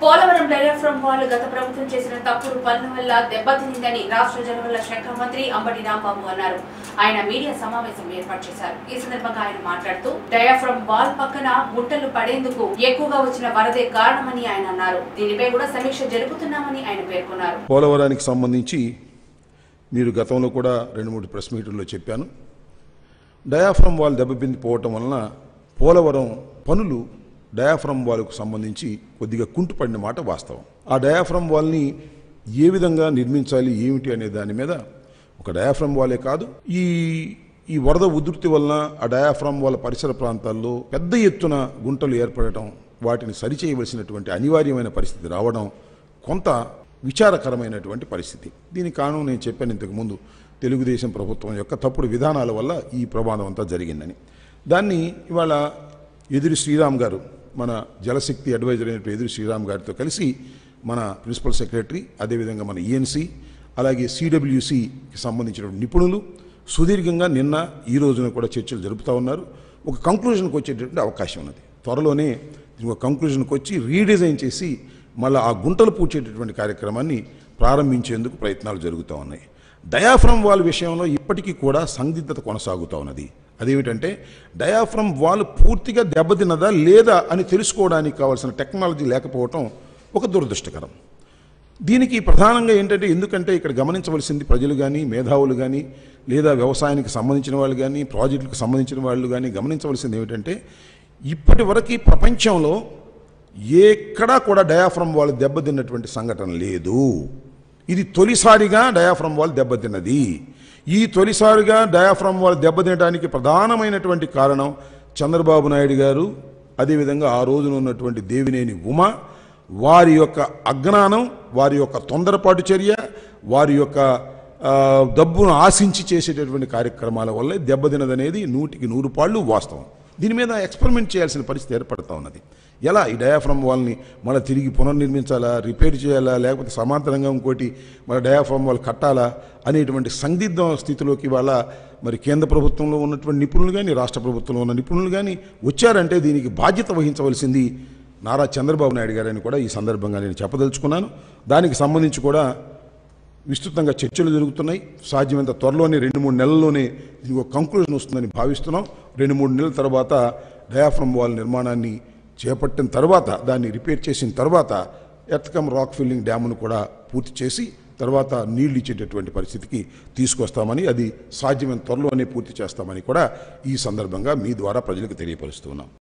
Polavaram diaphragm wall గత ప్రభుత్వం చేసిన తప్పుడు పనుల వల్ల దెబ్బతిందని రాష్ట్ర జలవనరుల శాఖ మంత్రి అంబటి రాంబాబు అన్నారు ఆయన మీడియా సమావేశం ఏర్పాటు చేశారు ఈ సందర్భంగా ఆయన మాట్లాడుతూ డయాఫ్రమ్ వాల్ పక్కన గుంటలు పడేందుకు ఎక్కువగా వచ్చిన వరదే కారణమని ఆయన అన్నారు దీనిపై కూడా సమీక్ష జరుపుతున్నామని ఆయన పేర్కొన్నారు పోలవరానికి సంబంధించి మీరు గతంలో కూడా రెండు మూడు ప్రెస్ మీటింగ్లో చెప్పాను డయాఫ్రమ్ వాల్ దెబ్బతింది పోవటం వలన పోలవరం పనులు డయాఫ్రమ్ వాల్కు సంబంధించి కొద్దిగా కుంటుపడిన మాట వాస్తవం ఆ డయాఫ్రమ్ వాల్ని ఏ విధంగా నిర్మించాలి ఏమిటి అనే దాని మీద ఒక డయాఫ్రమ్ వాలే కాదు ఈ ఈ వరద ఉధృతి వలన ఆ డయాఫ్రమ్ వాల్ పరిసర ప్రాంతాల్లో పెద్ద ఎత్తున గుంటలు ఏర్పడటం వాటిని సరిచేయవలసినటువంటి అనివార్యమైన పరిస్థితి రావడం కొంత విచారకరమైనటువంటి పరిస్థితి దీనికి కారణం నేను చెప్పాను ఇంతకుముందు తెలుగుదేశం ప్రభుత్వం యొక్క తప్పుడు విధానాల వల్ల ఈ ప్రమాదం అంతా జరిగిందని దాన్ని ఇవాళ ఎదురు శ్రీరామ్ గారు మన జలశక్తి అడ్వైజర్ అయినటువంటి ఎదురు శ్రీరామ్ గారితో కలిసి మన ప్రిన్సిపల్ సెక్రటరీ అదేవిధంగా మన ఈఎన్సీ అలాగే సిడబ్ల్యూసికి సంబంధించిన నిపుణులు సుదీర్ఘంగా నిన్న ఈ రోజున కూడా చర్చలు జరుపుతూ ఉన్నారు ఒక కంక్లూజన్కి వచ్చేటటువంటి అవకాశం ఉన్నది త్వరలోనే దీనికి ఒక కంక్లూజన్కి వచ్చి రీడిజైన్ చేసి మళ్ళీ ఆ గుంటలు పూడ్చేటటువంటి కార్యక్రమాన్ని ప్రారంభించేందుకు ప్రయత్నాలు జరుగుతూ ఉన్నాయి డయాఫ్రమ్ వాల్ విషయంలో ఇప్పటికీ కూడా సందిగ్ధత కొనసాగుతూ ఉన్నది అదేమిటంటే డయాఫ్రమ్ వాల్ పూర్తిగా దెబ్బతిన్నదా లేదా అని తెలుసుకోవడానికి కావాల్సిన టెక్నాలజీ లేకపోవటం ఒక దురదృష్టకరం దీనికి ప్రధానంగా ఏంటంటే ఎందుకంటే ఇక్కడ గమనించవలసింది ప్రజలు కానీ మేధావులు కానీ లేదా వ్యవసాయానికి సంబంధించిన వాళ్ళు కానీ ప్రాజెక్టులకు సంబంధించిన వాళ్ళు కానీ గమనించవలసింది ఏమిటంటే ఇప్పటి వరకు ప్రపంచంలో ఎక్కడా కూడా డయాఫ్రమ్ వాల్ దెబ్బతిన్నటువంటి సంఘటన లేదు ఇది తొలిసారిగా డయాఫ్రమ్ వాల్ దెబ్బతిన్నది ఈ తొలిసారిగా డయాఫ్రమ్ వాల్ దెబ్బతినడానికి ప్రధానమైనటువంటి కారణం చంద్రబాబు నాయుడు గారు అదేవిధంగా ఆ రోజున ఉన్నటువంటి దేవినేని ఉమ వారి యొక్క అజ్ఞానం వారి యొక్క తొందరపాటు చర్య వారి యొక్క ఆ, డబ్బును ఆశించి చేసేటటువంటి కార్యక్రమాల వల్లే దెబ్బతినదనేది నూటికి నూరు పాళ్ళు వాస్తవం దీని మీద ఎక్స్పెరిమెంట్ చేయాల్సిన పరిస్థితి ఏర్పడతా ఉన్నది ఎలా ఈ డయాఫ్రమ్ వాల్ని మళ్ళీ తిరిగి పునర్నిర్మించాలా రిపేర్ చేయాలా లేకపోతే సమాంతరంగా ఇంకోటి మన డయాఫ్రమ్ వాల్ కట్టాలా అనేటువంటి సందిగ్ధ స్థితిలోకి వాళ్ళ మరి కేంద్ర ప్రభుత్వంలో ఉన్నటువంటి నిపుణులు కానీ రాష్ట్ర ప్రభుత్వంలో ఉన్న నిపుణులు కానీ వచ్చారంటే దీనికి బాధ్యత వహించవలసింది నారా చంద్రబాబు నాయుడు గారని కూడా ఈ సందర్భంగా నేను చెప్పదలుచుకున్నాను దానికి సంబంధించి కూడా విస్తృతంగా చర్చలు జరుగుతున్నాయి సాధ్యమైనంత త్వరలోనే రెండు మూడు నెలల్లోనే దీనికి ఒక కంక్లూజన్ వస్తుందని భావిస్తున్నాం రెండు మూడు నెలల తర్వాత డయాఫ్రమ్ వాల్ నిర్మాణాన్ని చేపట్టిన తర్వాత దాన్ని రిపేర్ చేసిన తర్వాత ఎర్త్కమ్ రాక్ ఫిల్లింగ్ డ్యామ్ను కూడా పూర్తి చేసి తర్వాత నీళ్లు ఇచ్చేటటువంటి పరిస్థితికి తీసుకొస్తామని అది సాధ్యమైన త్వరలోనే పూర్తి చేస్తామని కూడా ఈ సందర్భంగా మీ ద్వారా ప్రజలకు తెలియపరుస్తున్నాం